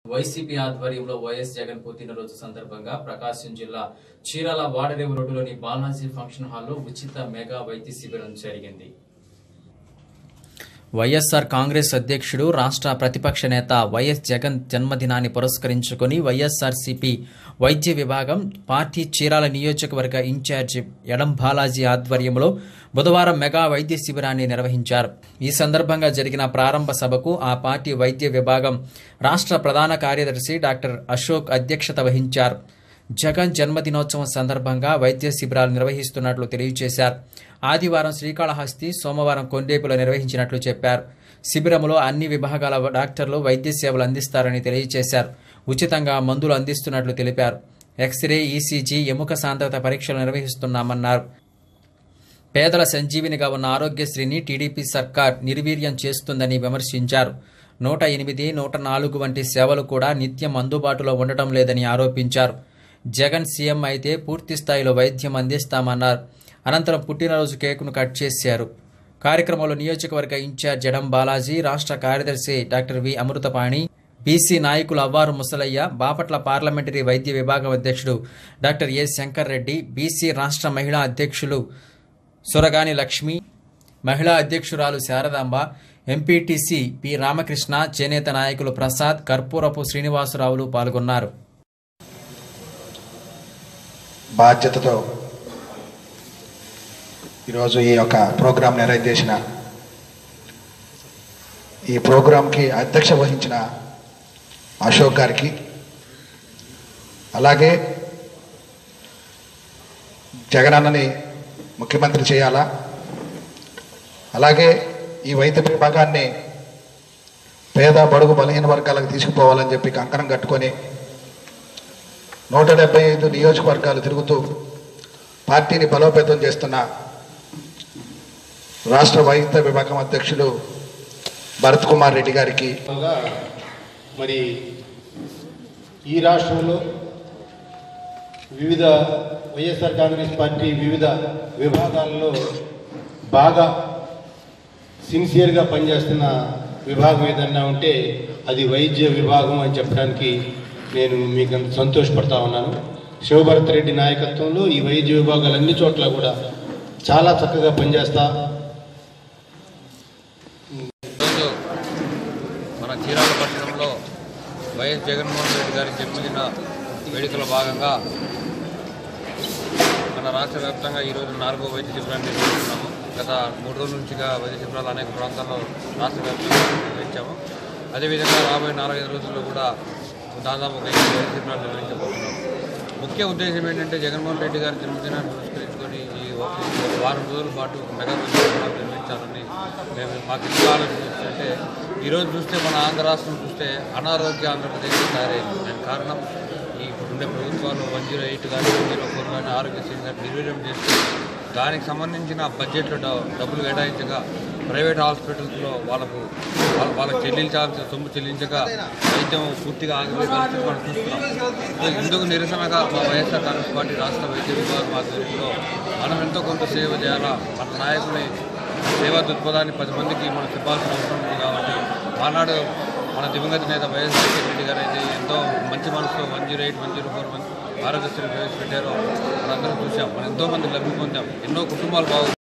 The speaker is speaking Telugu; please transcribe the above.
వైసీపీ ఆధ్వర్యంలో వైఎస్ జగన్ పుట్టినరోజు సందర్భంగా ప్రకాశం జిల్లా చీరాల వాడరేవు రోడ్డులోని బాలాజీ ఫంక్షన్ హాల్లో ఉచిత మెగా వైద్య శిబిరం జరిగింది వైఎస్ఆర్ కాంగ్రెస్ అధ్యక్షుడు రాష్ట్ర ప్రతిపక్ష నేత వైఎస్ జగన్ జన్మదినాన్ని పురస్కరించుకుని వైఎస్ఆర్సీపీ వైద్య విభాగం పార్టీ చీరాల నియోజకవర్గ ఇన్ఛార్జి ఎడం బాలాజీ ఆధ్వర్యంలో బుధవారం మెగా వైద్య శిబిరాన్ని నిర్వహించారు ఈ సందర్భంగా జరిగిన ప్రారంభ సభకు ఆ పార్టీ వైద్య విభాగం రాష్ట్ర ప్రధాన కార్యదర్శి డాక్టర్ అశోక్ అధ్యక్షత వహించారు జగన్ జన్మదినోత్సవం సందర్భంగా వైద్య శిబిరాలు నిర్వహిస్తున్నట్లు తెలియజేశారు ఆదివారం శ్రీకాళహస్తి సోమవారం కొండేపులో నిర్వహించినట్లు చెప్పారు శిబిరంలో అన్ని విభాగాల డాక్టర్లు వైద్య సేవలు అందిస్తారని తెలియజేశారు ఉచితంగా మందులు అందిస్తున్నట్లు తెలిపారు ఎక్స్రే ఈసీజీ ఎముక సాంద్రత పరీక్షలు నిర్వహిస్తున్నామన్నారు పేదల సంజీవినిగా ఉన్న ఆరోగ్యశ్రీని టీడీపీ సర్కార్ నిర్వీర్యం చేస్తుందని విమర్శించారు నూట ఎనిమిది నూట నాలుగు వంటి సేవలు కూడా నిత్యం అందుబాటులో ఉండటం లేదని ఆరోపించారు జగన్ సీఎం అయితే పూర్తి స్థాయిలో వైద్యం అందిస్తామన్నారు అనంతరం పుట్టినరోజు కేకును కట్ చేశారు కార్యక్రమంలో నియోజకవర్గ ఇన్ఛార్జ్ జడం బాలాజీ రాష్ట్ర కార్యదర్శి డాక్టర్ వి అమృతపాణి బీసీ నాయకులు అవ్వారు ముసలయ్య బాపట్ల పార్లమెంటరీ వైద్య విభాగం అధ్యక్షుడు doctor A Shankar Reddy BC రాష్ట్ర మహిళా అధ్యక్షులు సురగాని లక్ష్మి మహిళా అధ్యక్షురాలు శారదాంబ ఎంపీటీసీ పి రామకృష్ణ చేనేత నాయకులు ప్రసాద్ కర్పూరపు శ్రీనివాసరావులు పాల్గొన్నారు బాధ్యతతో ఈరోజు ఈ యొక్క ప్రోగ్రాం నిర్వహించేసిన ఈ ప్రోగ్రాంకి అధ్యక్ష వహించిన అశోక్ గారికి అలాగే జగనన్నని ముఖ్యమంత్రి చేయాలా అలాగే ఈ వైద్య విభాగాన్ని పేద బడుగు బలహీన వర్గాలకు తీసుకుపోవాలని చెప్పి కంకణం కట్టుకొని నూట డెబ్బై ఐదు నియోజకవర్గాలు తిరుగుతూ పార్టీని బలోపేతం చేస్తున్న రాష్ట్ర వైద్య విభాగం అధ్యక్షులు భరత్ కుమార్ రెడ్డి గారికి గా మరి ఈ రాష్ట్రంలో వివిధ వైఎస్ఆర్ కాంగ్రెస్ పార్టీ వివిధ విభాగాల్లో బాగా సిన్సియర్గా పనిచేస్తున్న విభాగం ఏదన్నా ఉంటే అది వైద్య విభాగం అని చెప్పడానికి నేను మీకు అంత సంతోషపడతా ఉన్నాను శివభరత్ రెడ్డి నాయకత్వంలో ఈ వైద్య విభాగాలు అన్ని చోట్ల కూడా చాలా చక్కగా పనిచేస్తా ఈరోజు మన చీరాల పట్టణంలో వైఎస్ జగన్మోహన్ రెడ్డి గారి జన్మదిన వేడుకల భాగంగా మన రాష్ట్ర వ్యాప్తంగా ఈరోజు నాలుగో వైద్య శిబిరాన్ని నిర్వహిస్తున్నాము గత మూడు రోజుల నుంచిగా వైద్య శిబిరాలు అనేక ప్రాంతాల్లో రాష్ట్ర వ్యాప్తంగా నిర్వహించాము అదేవిధంగా రాబోయే నాలుగైదు రోజుల్లో కూడా దాదాపు ఒక ఐదు వైద్య శిబిరాలు నిర్వహించబోతున్నాము ముఖ్య ఉద్దేశం ఏంటంటే జగన్మోహన్ రెడ్డి గారి జన్మదినాన్ని పురస్కరించుకొని ఈ ఒక ఈ వారం రోజుల పాటు మెగా వైద్య శిబిరాలు నిర్వహించాలని మేము మాకు ఎందుకు ఆలోచన వచ్చిందంటే ఈరోజు చూస్తే మన ఆంధ్ర రాష్ట్రం చూస్తే అనారోగ్య ఆంధ్రప్రదేశ్ తయారైంది దానికి కారణం ఈ ఇప్పుడుండే ప్రభుత్వాలు వన్ జీరో ఎయిట్ కానీ వన్ జీరో ఫోర్ కానీ ఆరోగ్యశ్రీ కానీ నిర్వీర్యం చేస్తూ దానికి సంబంధించిన బడ్జెట్లో డ- డబ్బులు కేటాయించగా ప్రైవేట్ హాస్పిటల్స్లో వాళ్ళకు వాళ్ళ వాళ్ళకి చెల్లించాల్సిన సొమ్ము చెల్లించక వైద్యం పూర్తిగా ఆగిపోయే పరిస్థితి మనం చూస్తున్నాం సో ఇందుకు నిరసనగా మా వైఎస్ఆర్ కాంగ్రెస్ పార్టీ రాష్ట్ర వైద్య విభాగం ఆధ్వర్యంలో మనం ఎంతో కొంత సేవ చేయాలా మన నాయకుని సేవా దృక్పథాన్ని పది మందికి మనం చెప్పాల్సిన అవసరం ఉంది కాబట్టి ఆనాడు మన దివంగత నేత వైఎస్ రెడ్డి గారు అయితే ఎంతో మంచి మనసులో one zero eight one zero four Aarogyasri ప్రవేశపెట్టారో మనందరం చూసాం మనం ఎంతో మంది లబ్ధి పొందాం ఎన్నో కుటుంబాలు బాగు